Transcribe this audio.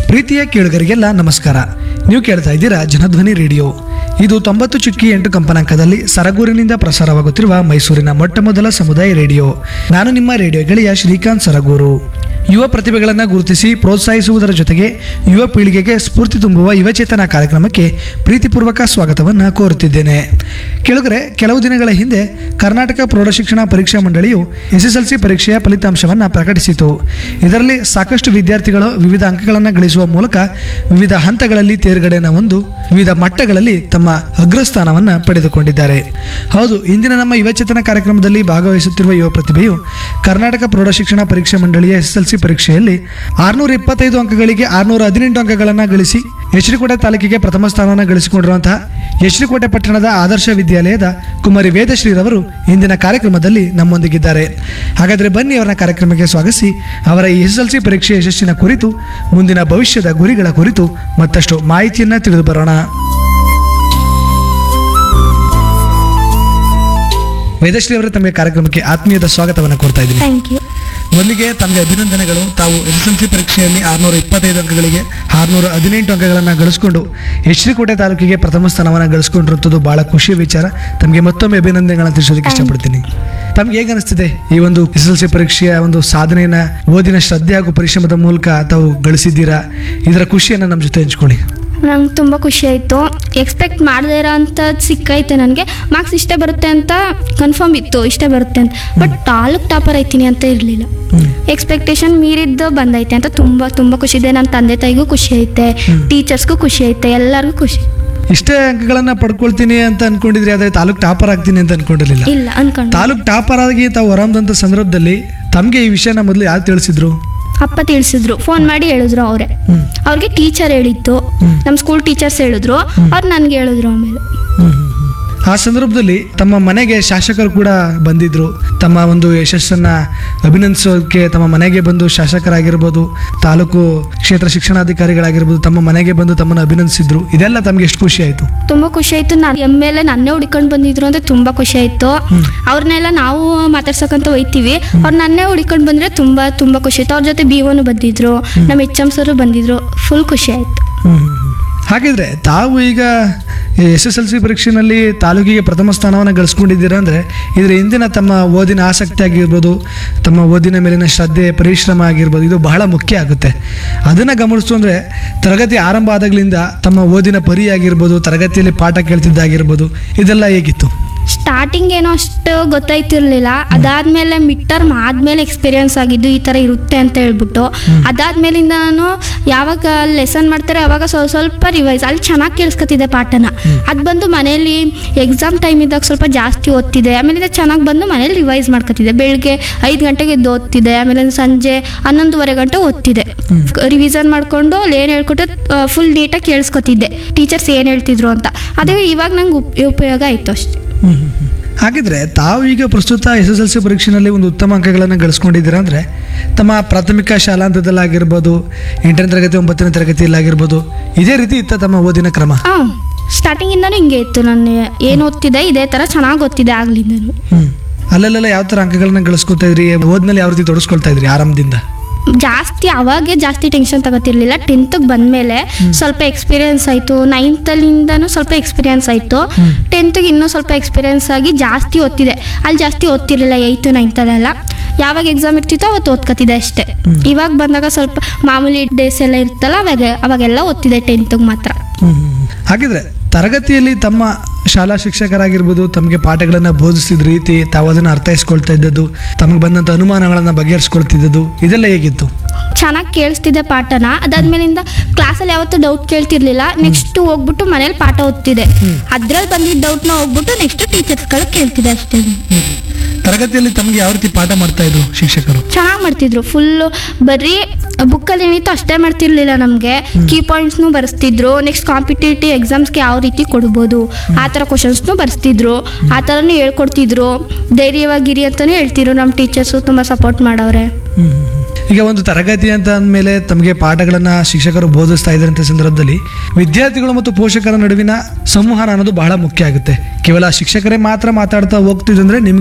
ಪ್ರೀತಿಯ ಕೇಳುಗರಿಗೆಲ್ಲ ನಮಸ್ಕಾರ ನೀವು ಕೇಳ್ತಾ ಇದ್ದೀರಾ ಜನಧ್ವನಿ ರೇಡಿಯೋ ಇದು ತೊಂಬತ್ತು ಚುಕ್ಕಿ ಎಂಟು ಕಂಪನಾಂಕದಲ್ಲಿ ಸರಗೂರಿನಿಂದ ಪ್ರಸಾರವಾಗುತ್ತಿರುವ ಮೈಸೂರಿನ ಮೊಟ್ಟ ಮೊದಲ ಸಮುದಾಯ ರೇಡಿಯೋ ನಾನು ನಿಮ್ಮ ರೇಡಿಯೋ ಗೆಳೆಯ ಶ್ರೀಕಾಂತ್ ಸರಗೂರು ಯುವ ಪ್ರತಿಭೆಗಳನ್ನು ಗುರುತಿಸಿ ಪ್ರೋತ್ಸಾಹಿಸುವುದರ ಜೊತೆಗೆ ಯುವ ಪೀಳಿಗೆಗೆ ಸ್ಫೂರ್ತಿ ತುಂಬುವ ಯುವಚೇತನ ಕಾರ್ಯಕ್ರಮಕ್ಕೆ ಪ್ರೀತಿಪೂರ್ವಕ ಸ್ವಾಗತವನ್ನು ಕೋರುತ್ತಿದ್ದೇನೆ ಕೆಳಗರೆ ಕೆಲವು ದಿನಗಳ ಹಿಂದೆ ಕರ್ನಾಟಕ ಪ್ರೌಢಶಿಕ್ಷಣ ಪರೀಕ್ಷಾ ಮಂಡಳಿಯು ಎಸ್ಎಸ್ಎಲ್ಸಿ ಪರೀಕ್ಷೆಯ ಫಲಿತಾಂಶವನ್ನು ಪ್ರಕಟಿಸಿತು ಇದರಲ್ಲಿ ಸಾಕಷ್ಟು ವಿದ್ಯಾರ್ಥಿಗಳು ವಿವಿಧ ಅಂಕಗಳನ್ನು ಗಳಿಸುವ ಮೂಲಕ ವಿವಿಧ ಹಂತಗಳಲ್ಲಿ ತೇರ್ಗಡೆಯನ್ನು ಹೊಂದು ವಿವಿಧ ಮಟ್ಟಗಳಲ್ಲಿ ತಮ್ಮ ಅಗ್ರಸ್ಥಾನವನ್ನು ಪಡೆದುಕೊಂಡಿದ್ದಾರೆ ಹೌದು ಇಂದಿನ ನಮ್ಮ ಯುವಚೇತನ ಕಾರ್ಯಕ್ರಮದಲ್ಲಿ ಭಾಗವಹಿಸುತ್ತಿರುವ ಯುವ ಪ್ರತಿಭೆಯು ಕರ್ನಾಟಕ ಪ್ರೌಢಶಿಕ್ಷಣ ಪರೀಕ್ಷಾ ಮಂಡಳಿಯ ಎಸ್ಎಸ್ಎಲ್ಸಿ ಪರೀಕ್ಷೆಯಲ್ಲಿ ಆರುನೂರ ಇಪ್ಪತ್ತೈದು ಅಂಕಗಳಿಗೆ ಆರುನೂರ ಹದಿನೆಂಟು ಅಂಕಗಳನ್ನು ಗಳಿಸಿ ಎಚ್ಡಿಕೋಟೆ ತಾಲೂಕಿಗೆ ಪ್ರಥಮ ಸ್ಥಾನವನ್ನು ಗಳಿಸಿಕೊಂಡಿರುವಂತಹ ಎಚ್ಡಿಕೋಟೆ ಪಟ್ಟಣದ ಆದರ್ಶ ವಿದ್ಯಾಲಯದ ಕುಮಾರಿ ವೇದಶ್ರೀರವರು ಇಂದಿನ ಕಾರ್ಯಕ್ರಮದಲ್ಲಿ ನಮ್ಮೊಂದಿಗಿದ್ದಾರೆ ಹಾಗಾದರೆ ಬನ್ನಿ ಅವರ ಕಾರ್ಯಕ್ರಮಕ್ಕೆ ಸ್ವಾಗತಿಸಿ ಅವರ ಈ ಎಸ್ಎಸ್ಎಲ್ಸಿ ಪರೀಕ್ಷೆ ಯಶಸ್ಸಿನ ಕುರಿತು ಮುಂದಿನ ಭವಿಷ್ಯದ ಗುರಿಗಳ ಕುರಿತು ಮತ್ತಷ್ಟು ಮಾಹಿತಿಯನ್ನು ತಿಳಿದು ಬರೋಣ ವೇದಶ್ರೀ ಅವರೇ ತಮಗೆ ಕಾರ್ಯಕ್ರಮಕ್ಕೆ ಆತ್ಮೀಯದ ಸ್ವಾಗತವನ್ನು ಕೊಡ್ತಾ ಇದ್ದೀನಿ ಥ್ಯಾಂಕ್ ಯು ಮೊದಲಿಗೆ ತಮಗೆ ಅಭಿನಂದನೆಗಳು ತಾವು ಎಸ್ ಎಲ್ ಸಿ ಪರೀಕ್ಷೆಯಲ್ಲಿ ಆರುನೂರ ಇಪ್ಪತ್ತೈದು ಅಂಕಗಳಿಗೆ ಆರುನೂರ ಹದಿನೆಂಟು ಅಂಕಗಳನ್ನು ಗಳಿಸ್ಕೊಂಡು ಎಚ್ಡಿಕೋಟೆ ತಾಲೂಕಿಗೆ ಪ್ರಥಮ ಸ್ಥಾನವನ್ನು ಗಳಿಸ್ಕೊಂಡಿರುವಂಥದ್ದು ಬಹಳ ಖುಷಿಯ ವಿಚಾರ ತಮಗೆ ಮತ್ತೊಮ್ಮೆ ಅಭಿನಂದನೆಗಳನ್ನು ತಿಳಿಸೋದಕ್ಕೆ ಇಷ್ಟಪಡ್ತೀನಿ ತಮ್ಗೆ ಹೇಗೆ ಅನಿಸ್ತಿದೆ ಈ ಒಂದು ಎಸ್ ಎಲ್ ಸಿ ಪರೀಕ್ಷೆಯ ಒಂದು ಸಾಧನೆಯನ್ನ ಓದಿನ ಶ್ರದ್ಧೆ ಹಾಗೂ ಪರಿಶ್ರಮದ ಮೂಲಕ ತಾವು ಗಳಿಸಿದ್ದೀರಾ ಇದರ ಖುಷಿಯನ್ನು ನಮ್ಮ ಜೊತೆ ಹಂಚ್ಕೊಳ್ಳಿ ನಂಗೆ ತುಂಬ ಖುಷಿ ಆಯಿತು ಎಕ್ಸ್ಪೆಕ್ಟ್ ಮಾಡದೇ ಇರೋ ಅಂಥದ್ದು ಸಿಕ್ಕೈತೆ ನನಗೆ ಮಾರ್ಕ್ಸ್ ಇಷ್ಟೇ ಬರುತ್ತೆ ಅಂತ ಕನ್ಫರ್ಮ್ ಇತ್ತು ಇಷ್ಟೇ ಬರುತ್ತೆ ಅಂತ ಬಟ್ ತಾಲೂಕ್ ಟಾಪರ್ ಐತೀನಿ ಅಂತ ಇರಲಿಲ್ಲ ಎಕ್ಸ್ಪೆಕ್ಟೇಷನ್ ಮೀರಿದ್ದು ಬಂದೈತೆ ಅಂತ ತುಂಬ ತುಂಬ ಖುಷಿ ಇದೆ ನನ್ನ ತಂದೆ ತಾಯಿಗೂ ಖುಷಿ ಐತೆ ಟೀಚರ್ಸ್ಗೂ ಖುಷಿ ಐತೆ ಎಲ್ಲರಿಗೂ ಖುಷಿ ಇಷ್ಟೇ ಅಂಕಗಳನ್ನ ಪಡ್ಕೊಳ್ತೀನಿ ಅಂತ ಅನ್ಕೊಂಡಿದ್ರಿ ಆದರೆ ತಾಲೂಕ್ ಟಾಪರ್ ಆಗ್ತೀನಿ ಅಂತ ಅನ್ಕೊಂಡಿರಲಿಲ್ಲ ಇಲ್ಲ ಅನ್ಕೊಂಡು ತಾಲೂಕ್ ಟಾಪರ್ ಆಗಿ ತಾವು ಹೊರಹೊಮ್ಮದಂಥ ಸಂದರ್ಭದಲ್ಲಿ ತಮಗೆ ಈ ವಿಷಯನ ಮೊದಲು ಯಾರು ತಿಳಿಸಿದ್ರು ಅಪ್ಪ ತಿಳಿಸಿದ್ರು ಫೋನ್ ಮಾಡಿ ಹೇಳಿದ್ರು ಅವರೇ ಹ್ಮ್. ಅವ್ರಿಗೆ ಟೀಚರ್ ಹೇಳಿತ್ತು ನಮ್ಮ ಸ್ಕೂಲ್ ಟೀಚರ್ಸ್ ಹೇಳಿದ್ರು ಅವ್ರು ನನಗೆ ಹೇಳಿದ್ರು ಆಮೇಲೆ ಆ ಸಂದರ್ಭದಲ್ಲಿ ತಮ್ಮ ಮನೆಗೆ ಶಾಸಕರು ಕೂಡ ಬಂದಿದ್ರು ತಮ್ಮ ಒಂದು ಯಶಸ್ಸನ್ನ ಅಭಿನಂದಿಸೋಕೆ ತಮ್ಮ ಮನೆಗೆ ಬಂದು ಶಾಸಕರಾಗಿರ್ಬೋದು ತಾಲೂಕು ಕ್ಷೇತ್ರ ಶಿಕ್ಷಣಾಧಿಕಾರಿಗಳಾಗಿರ್ಬೋದು ತಮ್ಮ ಮನೆಗೆ ಬಂದು ತಮ್ಮನ್ನು ಅಭಿನಂದಿಸಿದ್ರು ಇದೆಲ್ಲ ತಮಗೆ ಎಷ್ಟು ಖುಷಿ ಆಯಿತು ತುಂಬ ಖುಷಿ ಆಯ್ತು ನಾನು ಎಮ್ ಎಲ್ ಎ ನನ್ನೇ ಹುಡ್ಕೊಂಡು ಬಂದಿದ್ರು ಅಂದ್ರೆ ತುಂಬ ಖುಷಿ ಆಯ್ತು ಅವ್ರನ್ನೆಲ್ಲ ನಾವು ಮಾತಾಡ್ಸಕ್ಕಂತ ಹೋಯ್ತೀವಿ ಅವ್ರು ನನ್ನೇ ಹುಡ್ಕೊಂಡು ಬಂದ್ರೆ ತುಂಬ ತುಂಬ ಖುಷಿ ಆಯ್ತು ಅವ್ರ ಜೊತೆ ಬಿ ಒನು ಬಂದಿದ್ರು ನಮ್ಮ ಎಚ್ ಎಮ್ ಸರು ಬಂದಿದ್ರು ಫುಲ್ ಖುಷಿ ಆಯ್ತು ಹಾಗಿದ್ರೆ ತಾವು ಈಗ ಎಸ್ ಎಸ್ ಎಲ್ ಸಿ ಪರೀಕ್ಷೆಯಲ್ಲಿ ತಾಲೂಕಿಗೆ ಪ್ರಥಮ ಸ್ಥಾನವನ್ನು ಗಳಿಸ್ಕೊಂಡಿದ್ದೀರಾ ಅಂದರೆ ಇದರ ಹಿಂದಿನ ತಮ್ಮ ಓದಿನ ಆಸಕ್ತಿ ಆಗಿರ್ಬೋದು ತಮ್ಮ ಓದಿನ ಮೇಲಿನ ಶ್ರದ್ಧೆ ಪರಿಶ್ರಮ ಆಗಿರ್ಬೋದು ಇದು ಬಹಳ ಮುಖ್ಯ ಆಗುತ್ತೆ ಅದನ್ನು ಗಮನಿಸ್ತು ಅಂದರೆ ತರಗತಿ ಆರಂಭ ಆದಾಗಲಿಂದ ತಮ್ಮ ಓದಿನ ಪರಿ ಆಗಿರ್ಬೋದು ತರಗತಿಯಲ್ಲಿ ಪಾಠ ಕೇಳ್ತಿದ್ದಾಗಿರ್ಬೋದು ಇದೆಲ್ಲ ಹೇಗಿತ್ತು ಸ್ಟಾರ್ಟಿಂಗ್ ಏನೋ ಅಷ್ಟು ಗೊತ್ತಾಯ್ತಿರ್ಲಿಲ್ಲ ಅದಾದ್ಮೇಲೆ ಮಿಡ್ ಟರ್ಮ್ ಆದ್ಮೇಲೆ ಎಕ್ಸ್ಪೀರಿಯನ್ಸ್ ಆಗಿದ್ದು ಈ ಥರ ಇರುತ್ತೆ ಅಂತ ಹೇಳ್ಬಿಟ್ಟು ಅದಾದ್ಮೇಲಿಂದ ನಾನು ಯಾವಾಗ ಲೆಸನ್ ಮಾಡ್ತಾರೆ ಅವಾಗ ಸ್ವಲ್ಪ ಸ್ವಲ್ಪ ರಿವೈಸ್ ಅಲ್ಲಿ ಚೆನ್ನಾಗಿ ಕೇಳಿಸ್ಕೊತಿದ್ದೆ ಪಾಠನ ಅದು ಬಂದು ಮನೆಯಲ್ಲಿ ಎಕ್ಸಾಮ್ ಟೈಮ್ ಇದ್ದಾಗ ಸ್ವಲ್ಪ ಜಾಸ್ತಿ ಓದ್ತಿದ್ದೆ ಆಮೇಲೆ ಚೆನ್ನಾಗಿ ಬಂದು ಮನೇಲಿ ರಿವೈಸ್ ಮಾಡ್ಕೊತಿದ್ದೆ ಬೆಳಿಗ್ಗೆ ಐದು ಗಂಟೆಗೆ ಎದ್ದು ಓದ್ತಿದ್ದೆ ಆಮೇಲೆ ಸಂಜೆ ಹನ್ನೊಂದುವರೆ ಗಂಟೆ ಓದ್ತಿದ್ದೆ ರಿವಿಸನ್ ಮಾಡ್ಕೊಂಡು ಅಲ್ಲಿ ಏನು ಹೇಳ್ಕೊಟ್ಟು ಫುಲ್ ನೀಟಾಗಿ ಕೇಳಿಸ್ಕೊತಿದ್ದೆ ಟೀಚರ್ಸ್ ಏನು ಹೇಳ್ತಿದ್ರು ಅಂತ ಅದೇ ಇವಾಗ ನಂಗೆ ಉಪ್ ಉಪಯೋಗ ಆಯಿತು ಅಷ್ಟೇ ಹಾಗಿದ್ರೆ ತಾವು ಈಗ ಪ್ರಸ್ತುತ ಎಸ್ ಎಸ್ ಎಲ್ ಸಿ ಪರೀಕ್ಷೆಯಲ್ಲಿ ಒಂದು ಉತ್ತಮ ಅಂಕಗಳನ್ನು ಗಳಿಸ್ಕೊಂಡಿದ್ದೀರಾ ಅಂದರೆ ತಮ್ಮ ಪ್ರಾಥಮಿಕ ಶಾಲಾಂತದಲ್ಲಾಗಿರ್ಬೋದು ಎಂಟನೇ ತರಗತಿ ಒಂಬತ್ತನೇ ತರಗತಿಯಲ್ಲಾಗಿರ್ಬೋದು ಇದೇ ರೀತಿ ಇತ್ತ ತಮ್ಮ ಓದಿನ ಕ್ರಮ ಹಾಂ ಸ್ಟಾರ್ಟಿಂಗಿಂದನೂ ಹಿಂಗೆ ಇತ್ತು ನಾನು ಏನು ಓದ್ತಿದ್ದೆ ಇದೇ ಥರ ಚೆನ್ನಾಗಿ ಓದ್ತಿದ್ದೆ ಆಗ್ಲಿಂದನು ಹ್ಮ್ ಅಲ್ಲೆಲ್ಲ ಯಾವ ಥರ ಅಂಕಗಳನ್ನ ಗಳಿಸ್ಕೊತಾ ಇದ್ರಿ ಓದ್ಮೇಲೆ ಯಾವ ರೀತಿ ತೊಡಸ್ಕೊಳ್ತಾ ಇದ್ರಿ ಆರಂಭದಿಂದ ಜಾಸ್ತಿ ಅವಾಗೆ ಜಾಸ್ತಿ ಟೆನ್ಷನ್ ತಗೋತಿರ್ಲಿಲ್ಲ ಟೆಂತ್ಗೆ ಬಂದಮೇಲೆ ಸ್ವಲ್ಪ ಎಕ್ಸ್ಪೀರಿಯನ್ಸ್ ಆಯಿತು ನೈನ್ತಲ್ಲಿಂದನೂ ಸ್ವಲ್ಪ ಎಕ್ಸ್ಪೀರಿಯನ್ಸ್ ಆಯಿತು ಟೆಂತ್ಗೆ ಇನ್ನೂ ಸ್ವಲ್ಪ ಎಕ್ಸ್ಪೀರಿಯನ್ಸ್ ಆಗಿ ಜಾಸ್ತಿ ಓದ್ತಿದ್ದೆ ಅಲ್ಲಿ ಜಾಸ್ತಿ ಓದ್ತಿರ್ಲಿಲ್ಲ ಏಯ್ತು ನೈನ್ತಲ್ಲೆಲ್ಲ ಯಾವಾಗ ಎಕ್ಸಾಮ್ ಇರ್ತಿತ್ತೋ ಅವತ್ತು ಓದ್ಕೊತಿದ್ದೆ ಅಷ್ಟೇ ಇವಾಗ ಬಂದಾಗ ಸ್ವಲ್ಪ ಮಾಮೂಲಿ ಡೇಸ್ ಎಲ್ಲ ಇರ್ತಲ್ಲ ಅವಾಗ ಅವಾಗೆಲ್ಲ ಓದ್ತಿದ್ದೆ ಟೆಂತ್ಗೆ ಮಾತ್ರ ಹಾಗಿದ್ರೆ ತರಗತಿಯಲ್ಲಿ ತಮ್ಮ ಶಾಲಾ ಶಿಕ್ಷಕರಾಗಿರ್ಬೋದು ತಮಗೆ ಪಾಠಗಳನ್ನು ಬೋಧಿಸಿದ ರೀತಿ ತಾವು ಅದನ್ನು ಅರ್ಥೈಸ್ಕೊಳ್ತಾ ಇದ್ದದ್ದು ತಮಗೆ ಬಂದಂಥ ಅನುಮಾನಗಳನ್ನು ಬಗೆಹರಿಸ್ಕೊಳ್ತಿದ್ದದ್ದು ಇದೆಲ್ಲ ಹೇಗಿತ್ತು ಚೆನ್ನಾಗಿ ಕೇಳಿಸ್ತಿದ್ದೆ ಪಾಠನ ಅದಾದ್ಮೇಲಿಂದ ಕ್ಲಾಸಲ್ಲಿ ಯಾವತ್ತೂ ಡೌಟ್ ಕೇಳ್ತಿರ್ಲಿಲ್ಲ ನೆಕ್ಸ್ಟ್ ಹೋಗ್ಬಿಟ್ಟು ಮನೇಲಿ ಪಾಠ ಓದ್ತಿದ್ದೆ ಅದ್ರಲ್ಲಿ ಬಂದಿದ್ದ ಡೌಟ್ನ ಹೋಗ್ಬಿಟ್ಟು ನೆಕ್ಸ್ಟ್ ಟೀಚರ್ಸ್ಗಳು ಕೇಳ್ತಿದ್ದೆ ಅಷ್ಟೇ ತರಗತಿಯಲ್ಲಿ ತಮಗೆ ಯಾವ ರೀತಿ ಪಾಠ ಮಾಡ್ತಾ ಇದ್ರು ಶಿಕ್ಷಕರು ಚೆನ್ನಾಗಿ ಮಾಡ್ತಿದ್ರು ಫುಲ್ಲು ಬರೀ ಬುಕ್ಕಲ್ಲಿ ಏನಿತ್ತು ಅಷ್ಟೇ ಮಾಡ್ತಿರ್ಲಿಲ್ಲ ನಮಗೆ ಕೀ ಪಾಯಿಂಟ್ಸ್ನು ಬರೆಸ್ತಿದ್ರು ನೆಕ್ಸ್ಟ್ ಕಾಂಪಿಟೇಟಿವ್ ಎಕ್ಸಾಮ್ಸ್ಗೆ ಯಾವ ರೀತಿ ಕೊಡ್ಬೋದು ಆ ಥರ ಕ್ವಶನ್ಸ್ನು ಬರೆಸ್ತಿದ್ರು ಆ ಥರನೂ ಹೇಳ್ಕೊಡ್ತಿದ್ರು ಧೈರ್ಯವಾಗಿರಿ ಅಂತಲೂ ಹೇಳ್ತಿದ್ರು ನಮ್ಮ ಟೀಚರ್ಸು ತುಂಬ ಸಪೋರ್ಟ್ ಮಾಡವ್ರೆ ಈಗ ಒಂದು ತರಗತಿ ಅಂತ ಅಂದಮೇಲೆ ತಮಗೆ ಪಾಠಗಳನ್ನು ಶಿಕ್ಷಕರು ಬೋಧಿಸ್ತಾ ಇದ್ದಂಥ ಸಂದರ್ಭದಲ್ಲಿ ವಿದ್ಯಾರ್ಥಿಗಳು ಮತ್ತು ಪೋಷಕರ ನಡುವಿನ ಸಂವಹನ ಅನ್ನೋದು ಬಹಳ ಮುಖ್ಯ ಆಗುತ್ತೆ ಕೇವಲ ಶಿಕ್ಷಕರೇ ಮಾತ್ರ ಮಾತಾಡ್ತಾ ಹೋಗ್ತಿದ್ರೆ ನಿಮ್ಗೆ